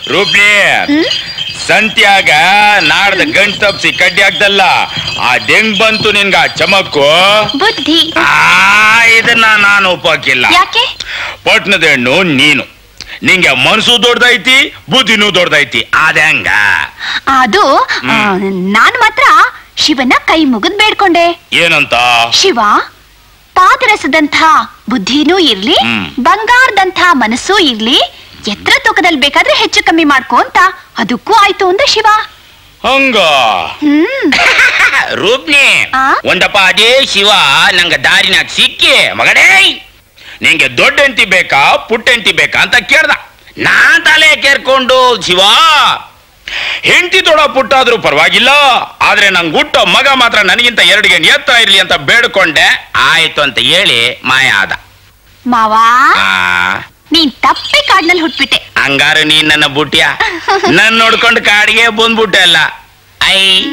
ರೂಪ್ಲಿ ಸಂತ್ಯಾಗ ನಾಡ್ದ ಗಂಟ್ ತಪ್ಸಿ ಕಡ್ಡಿ ಆಗ್ದಲ್ಲ ಅದೆಂಗ್ ಬಂತು ನಿನ್ಗ ಆ ಚಮಕ್ಕು ಬುದ್ಧಿ ಆ ಇದನ್ನ ನಾನು ಒಪ್ಪಕ್ಕಿಲ್ಲ ಯಾಕೆ ಪಟ್ನದ ಹೆಣ್ಣು ನೀನು ನಿಂಗೆ ಮನ್ಸು ದೊಡ್ಡದೈತಿ ಬುದ್ಧಿನೂ ದೊಡ್ಡದೈತಿ ಅದಂಗ ಅದು ಆ, ನಾನ್ ಮಾತ್ರ ಶಿವನ ಕೈ ಮುಗಿದ್ ಬೇಡ್ಕೊಂಡೆ ಏನಂತ ಶಿವ ಪಾದರಸದಂಥ ಬುದ್ಧಿನೂ ಇರ್ಲಿ ಹ್ಮ್. ಬಂಗಾರದಂಥ ಮನಸ್ಸೂ ಇರ್ಲಿ ಎತ್ತರ ತೂಕದಲ್ಲಿ ಬೇಕಾದ್ರೆ ಹೆಚ್ಚು ಕಮ್ಮಿ ಮಾಡ್ಕೊ ಅಂತ ಅದಕ್ಕೂ ಆಯ್ತು ಅಂದ ಶಿವ ಹಂಗ ಹ್ಮ್ ರೂಪ್ನಿ ಆ? ಒಂದಪ್ಪ ಅದೇ ಶಿವ ನಂಗ ದಾರಿನಾಗ ಸಿಕ್ಕಿ ಮಗಡೇ ನಿಂಗೆ ದೊಡ್ಡ ಹೆಂಡತಿ ಬೇಕಾ ಪುಟ್ಟ ಹೆಂಡತಿ ಬೇಕಾ ಅಂತ ಕೇಳ್ದ ನಾ ತಲೆ ಕೇರ್ಕೊಂಡು ಶಿವ ಹೆಂಡತಿ ದೊಡ್ಡ ಪುಟ್ಟಾದ್ರೂ ಪರವಾಗಿಲ್ಲ ಆದ್ರೆ ನಂಗೆ ಹುಟ್ಟೋ ಮಗ ಮಾತ್ರ ನನಗಿಂತ ಎರಡಿಗೆ ಎತ್ತರ ಇರ್ಲಿ ಅಂತ ಬೇಡ್ಕೊಂಡೆ ಆಯ್ತು ಅಂತ ಹೇಳಿ ಮಾಯ ಆದ ಮಾವಾ ಆ, ನೀನ್ ತಪ್ಪಿ ಕಾಡ್ನಲ್ಲಿ ಹುಟ್ಬಿಟ್ಟೆ ಹಂಗಾರೆ ನೀನ್ ನನ್ನ ಬುಟ್ಟ್ಯ ನನ್ ನೋಡ್ಕೊಂಡು ಕಾಡಿಗೆ ಬಂದ್ಬಿಟ್ಟೆ ಅಲ್ಲ ಐ